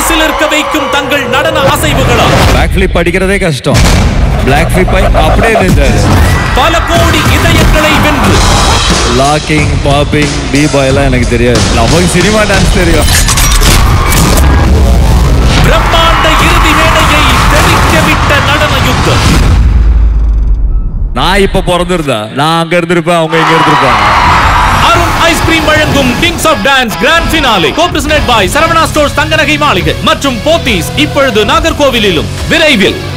மெய்சிலிருக்க வைக்கும் தங்கள் நடன அசைவுகளால் பேக் ஃபிளிப் அடிக்கிறதே கஷ்டம் பிளாக் ஃபிளிப் அப்படியே நின்றாரு பல கோடி இதயங்களை வென்று லாக்கிங் பாப்பிங் பி பாய் எல்லாம் எனக்கு தெரியாது நமக்கு சினிமா டான்ஸ் தெரியும் பிரம்மாண்ட இறுதி வேலையை தெளிக்க விட்ட நடன யுத்தம் நான் இப்ப பிறந்திருந்தா நான் அங்க இருந்திருப்பேன் அவங்க இங்க இருந்திருப்பாங்க அருண் ஐஸ்கிரீம் வழங்கும் kings of dance grand finale co present by Saravana stores தங்க நகை மாளிகை மற்றும் போத்தீஸ் இப்பொழுது நாகர்கோவிலிலும் விரைவில்